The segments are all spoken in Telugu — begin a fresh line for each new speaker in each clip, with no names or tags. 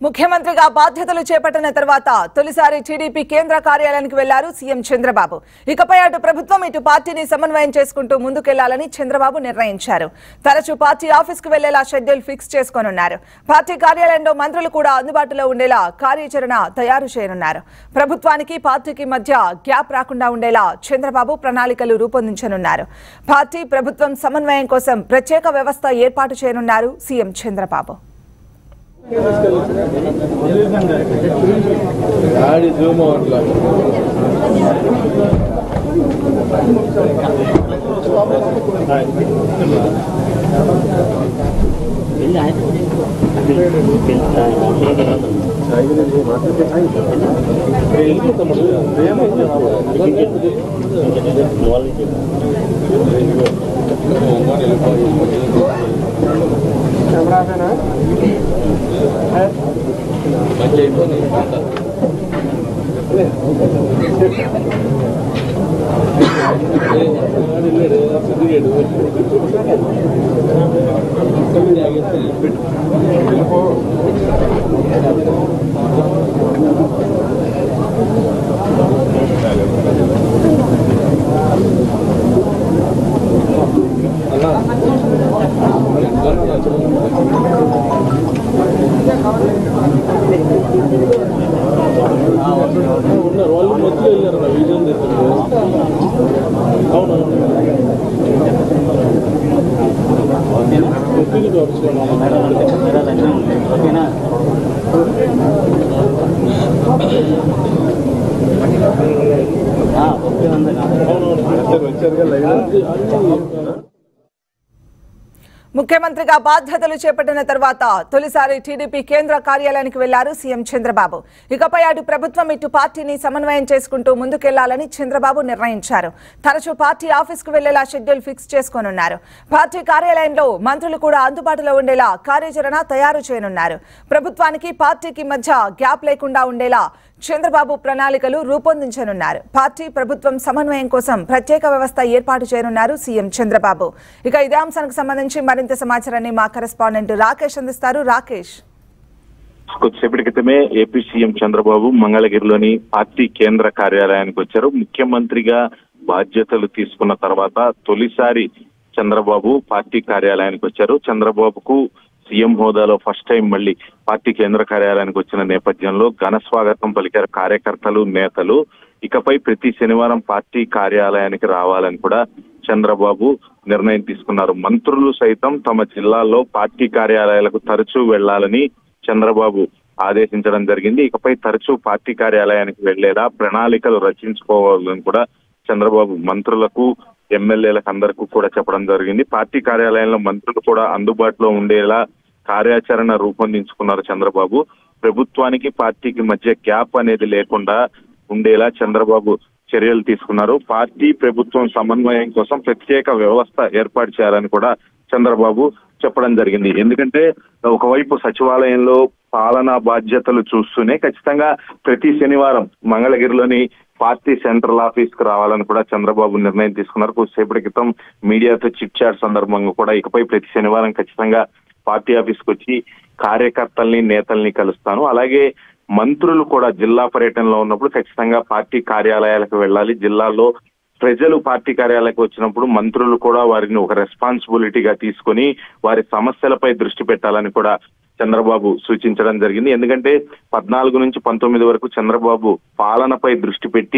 ముఖ్యమంత్రిగా బాధ్యతలు చేపట్టిన తర్వాత తొలిసారి టీడీపీ కేంద్ర కార్యాలయానికి వెళ్లారు సీఎం చంద్రబాబు ఇకపై అటు ప్రభుత్వం ఇటు పార్టీని సమన్వయం చేసుకుంటూ ముందుకెళ్లాలని చంద్రబాబు నిర్ణయించారు తరచూ పార్టీ ఆఫీస్కు వెళ్లేలా షెడ్యూల్ ఫిక్స్ చేసుకోనున్నారు పార్టీ కార్యాలయంలో మంత్రులు కూడా అందుబాటులో ఉండేలా కార్యాచరణ తయారు చేయనున్నారు ప్రభుత్వానికి పార్టీకి మధ్య గ్యాప్ రాకుండా ఉండేలా చంద్రబాబు ప్రణాళికలు రూపొందించనున్నారు పార్టీ ప్రభుత్వం సమన్వయం కోసం ప్రత్యేక వ్యవస్థ ఏర్పాటు చేయనున్నారు సీఎం చంద్రబాబు
గాడి జూమ్ అట్లా మంచి అయిపోయింది అంతా. ఉన్నారు వాళ్ళు మధ్యలో వెళ్ళారు నా విజయం తెచ్చారు అవునవును ఒత్తిడి
ముఖ్యమంత్రిగా బాధ్యతలు చేపట్టిన తర్వాత తొలిసారి టీడీపీ కేంద్ర కార్యాలయానికి వెళ్లారు సీఎం చంద్రబాబు ఇకపై అటు ప్రభుత్వం ఇటు పార్టీని సమన్వయం చేసుకుంటూ ముందుకెళ్లాలని చంద్రబాబు నిర్ణయించారు తరచూ పార్టీ ఆఫీస్కు వెళ్లేలా షెడ్యూల్ ఫిక్స్ చేసుకోనున్నారు పార్టీ కార్యాలయంలో మంత్రులు కూడా అందుబాటులో ఉండేలా కార్యాచరణ తయారు చేయనున్నారు ప్రభుత్వానికి పార్టీకి మధ్య గ్యాప్ లేకుండా ఉండేలా చంద్రబాబు ప్రణాళికలు రూపొందించనున్నారు పార్టీ ప్రభుత్వం సమన్వయం కోసం ప్రత్యేక వ్యవస్థ ఏర్పాటు చేయనున్నారు సీఎం చంద్రబాబు ఇక ఇదే అంశానికి సంబంధించి మరింత సమాచారాన్ని మా కరెస్పాండెంట్ రాకేష్ అందిస్తారు రాకేష్
కొద్దిసేపటి క్రితమే ఏపీ సీఎం చంద్రబాబు మంగళగిరిలోని పార్టీ కేంద్ర కార్యాలయానికి వచ్చారు ముఖ్యమంత్రిగా బాధ్యతలు తీసుకున్న తర్వాత తొలిసారి చంద్రబాబు పార్టీ కార్యాలయానికి వచ్చారు చంద్రబాబుకు సీఎం హోదాలో ఫస్ట్ టైం మళ్ళీ పార్టీ కేంద్ర కార్యాలయానికి వచ్చిన నేపథ్యంలో ఘన స్వాగతం పలికారు కార్యకర్తలు నేతలు ఇకపై ప్రతి శనివారం పార్టీ కార్యాలయానికి రావాలని కూడా చంద్రబాబు నిర్ణయం తీసుకున్నారు మంత్రులు సైతం తమ జిల్లాల్లో పార్టీ కార్యాలయాలకు తరచూ వెళ్లాలని చంద్రబాబు ఆదేశించడం జరిగింది ఇకపై తరచూ పార్టీ కార్యాలయానికి వెళ్లేలా ప్రణాళికలు రచించుకోవాలని కూడా చంద్రబాబు మంత్రులకు ఎమ్మెల్యేలకు అందరికీ కూడా చెప్పడం జరిగింది పార్టీ కార్యాలయంలో మంత్రులు కూడా అందుబాటులో ఉండేలా కార్యాచరణ రూపొందించుకున్నారు చంద్రబాబు ప్రభుత్వానికి పార్టీకి మధ్య గ్యాప్ అనేది లేకుండా ఉండేలా చంద్రబాబు చర్యలు తీసుకున్నారు పార్టీ ప్రభుత్వం సమన్వయం కోసం ప్రత్యేక వ్యవస్థ ఏర్పాటు చేయాలని కూడా చంద్రబాబు చెప్పడం జరిగింది ఎందుకంటే ఒకవైపు సచివాలయంలో పాలనా బాధ్యతలు చూస్తూనే ఖచ్చితంగా ప్రతి శనివారం మంగళగిరిలోని పార్టీ సెంట్రల్ ఆఫీస్ కు రావాలని కూడా చంద్రబాబు నిర్ణయం తీసుకున్నారు కొద్దిసేపటి క్రితం మీడియాతో చిట్ చాట్ సందర్భంగా కూడా ఇకపై ప్రతి శనివారం ఖచ్చితంగా పార్టీ ఆఫీస్ కు వచ్చి కార్యకర్తల్ని నేతల్ని కలుస్తాను అలాగే మంత్రులు కూడా జిల్లా పర్యటనలో ఉన్నప్పుడు ఖచ్చితంగా పార్టీ కార్యాలయాలకు వెళ్ళాలి జిల్లాలో ప్రజలు పార్టీ కార్యాలయాలకు వచ్చినప్పుడు మంత్రులు కూడా వారిని ఒక రెస్పాన్సిబిలిటీగా తీసుకొని వారి సమస్యలపై దృష్టి పెట్టాలని కూడా చంద్రబాబు సూచించడం జరిగింది ఎందుకంటే పద్నాలుగు నుంచి పంతొమ్మిది వరకు చంద్రబాబు పాలనపై దృష్టి పెట్టి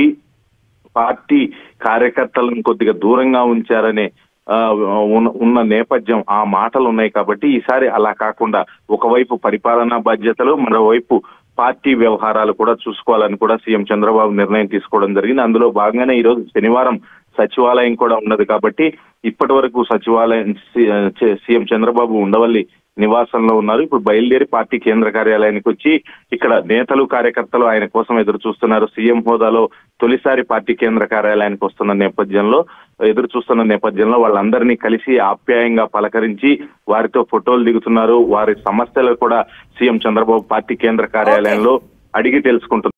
పార్టీ కార్యకర్తలను కొద్దిగా దూరంగా ఉంచారనే ఆ, ఉన్న- ఉన్న నేపథ్యం ఆ మాటలు ఉన్నాయి కాబట్టి ఈసారి అలా కాకుండా ఒకవైపు పరిపాలనా బాధ్యతలు మరోవైపు పార్టీ వ్యవహారాలు కూడా చూసుకోవాలని కూడా సీఎం చంద్రబాబు నిర్ణయం తీసుకోవడం జరిగింది అందులో భాగంగానే ఈ రోజు శనివారం సచివాలయం కూడా ఉన్నది కాబట్టి ఇప్పటి వరకు సచివాలయం సి- చే- సీఎం చంద్రబాబు ఉండవల్లి నివాసంలో ఉన్నారు ఇప్పుడు బయలుదేరి పార్టీ కేంద్ర కార్యాలయానికి వచ్చి ఇక్కడ నేతలు కార్యకర్తలు ఆయన కోసం ఎదురు చూస్తున్నారు సీఎం హోదాలో తొలిసారి పార్టీ కేంద్ర కార్యాలయానికి వస్తున్న నేపథ్యంలో ఎదురు చూస్తున్న నేపథ్యంలో వాళ్ళందరినీ కలిసి ఆప్యాయంగా పలకరించి వారితో ఫోటోలు దిగుతున్నారు వారి సమస్యలు కూడా సీఎం చంద్రబాబు పార్టీ కేంద్ర కార్యాలయంలో అడిగి తెలుసుకుంటున్నారు